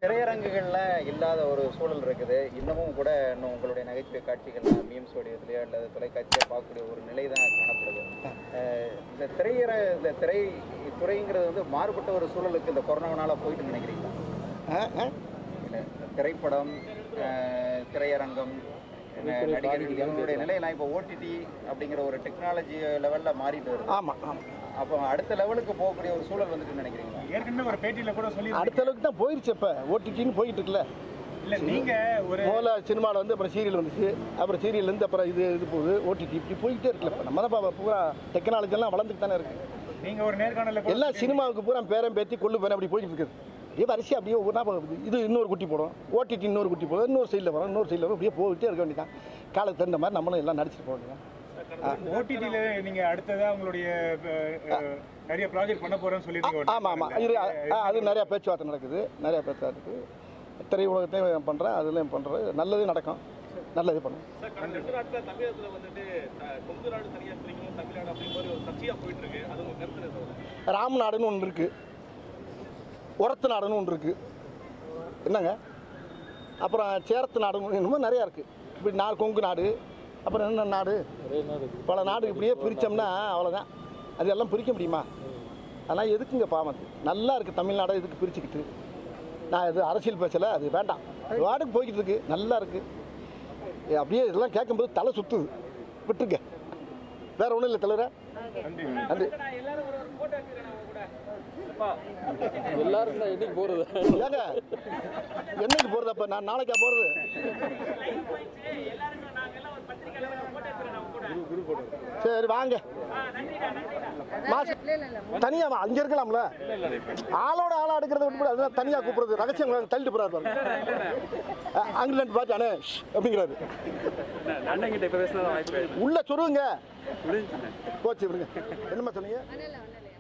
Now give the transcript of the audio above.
திரையரங்குகள்ல இல்லாத ஒரு சூழல் இருக்குது இன்னமும் கூட இன்னும் உங்களுடைய நகைச்சுவை காட்சிகள் மீம்ஸ் வடிவத்திலேயோ அல்லது தொலைக்காட்சியாக பார்க்கக்கூடிய ஒரு நிலை தான் காணப்படுது அஹ் இந்த திரையர இந்த திரை துறைங்கிறது வந்து மாறுபட்ட ஒரு சூழலுக்கு இந்த கொரோனாவனால போயிட்டு நினைக்கிறீங்களா இல்ல, இந்த திரைப்படம் அஹ் திரையரங்கம் ந- நடிகர் இவங்களுடைய நிலையெல்லாம் இப்போ ஓடிடி அப்படிங்கிற ஒரு டெக்னாலஜி லெவலில் மாறிட்டு வருது ஆமாம் ஆமாம் அப்போ அடுத்த லெவலுக்கு போகக்கூடிய ஒரு சூழல் வந்துட்டு நினைக்கிறீங்களா ஏற்கனவே ஒரு பேட்டியில கூட சொல்லி அடுத்த அளவுக்கு தான் போயிருச்சு இப்போ ஓடிடின்னு போயிட்டு இருக்குல்ல இல்ல நீங்க ஒரு முதல்ல சினிமாவில் வந்து அப்புறம் சீரியல் வந்துச்சு அப்புறம் சீரியல்லேருந்து அப்புறம் இது இது போகுது ஓடிடி இப்படி போயிட்டே இருக்குல்ல இப்போ நம்ம தான் பா- பூரா டெக்னாலஜி எல்லாம் வளர்ந்துட்டு தானே இருக்குது நீங்க ஒரு நேர்காணல கூட எல்லாம் சினிமாவுக்கு பூரா பேரம் பேத்தி கொள்ளு பேரம் அப்படி போயிட்டு இருக்குது அப்படியே வரிசை அப்படியே ஒவ்வொரு நாள் போகுது. இது இன்னொரு குட்டி போடும் ஓடிடி இன்னொரு குட்டி போடும் இன்னொரு சைடில் வரும் இன்னொரு சைடில் வரும் அப்படியே போயிட்டே இருக்க வேண்டியதான் காலத்துக்கு தகுந்த மாதிரி நம்மளும் எல்லாம் நடிச்சிட்டு போக வேண்டியதான் ஓடிடில நீங்க அடுத்ததா உங்களுடைய அஹ், அஹ், நிறைய ப்ராஜெக்ட் பண்ண போறேன்னு சொல்லிருக்கீங்க ஆமாம் ஆமாம் இது ஆ, அது நிறையா பேச்சுவார்த்தை நடக்குது நிறையா பேச்சுவார்த்தை இருக்குது திரை உலகத்தையும் பண்ணுறேன் அதுலேயும் பண்ணுறேன் நல்லது நடக்கும் நல்லது பண்ணும் சார் கடந்த ரெண்டு நாட்கள் தமிழகத்துல வந்துட்டு த- கொங்கு நாடு தனியா பிரிக்கணும் தமிழ்நாடு அப்படிங்கிற மாதிரி ஒரு சர்ச்சையா போயிட்டு இருக்கு அது உங்க கருத்து என்ன சார்? ராமநாடுன்னு ஒன்று இருக்குது உரத்து நாடுன்னு ஒன்று இருக்குது என்னங்க அப்புறம் சேரத்து நாடுன்னு என்னமோ நிறையா இருக்குது இப்படி நாடு கொங்கு நாடு அப்புறம் என்ன நாடு பல நாடு இப்படியே பிரித்தோம்னா அவ்வளோதான் அது எல்லாம் பிரிக்க முடியுமா அதெல்லாம் எதுக்குங்க பாவம் அது நல்லா இருக்குது தமிழ்நாடை இதுக்கு பிரிச்சுக்கிட்டு நான் இது அரசியல் பேசலை அது வேண்டாம் அது வாட்டுக்கு போய்கிட்டு இருக்கு நல்லா இருக்குது அப்படியே இதெல்லாம் கேட்கும்போது தலை சுற்றுது விட்டுருங்க வேற ஒன்றும் இல்லை தலைவரே நன்றி எல்லாரும் தான் என்னைக்கு போறது ஏங்க என்னைக்கு போறது அப்ப நான் நாளைக்கா போறது சரி வாங்க மாஸ்க் தனியா வா, அங்க இருக்கலாம்ல ஆளோட ஆளா எடுக்கிறத விட்டு அதெல்லாம் தனியா கூப்பிடுறது ரகசியம் தள்ளிட்டு போறாரு பாருங்க அஹ், அங்க ரெண்டு பாட்டு அண்ணே ஷ் அப்படிங்கிறாரு அண்ணன் கிட்ட இப்ப பேசினா வாய்ப்பு உள்ள சொருவுங்க முடிஞ்சு போச்சு விடுங்க என்னம்மா சொன்னீங்க ஒன்றும் இல்லை ஒன்றும் இல்லை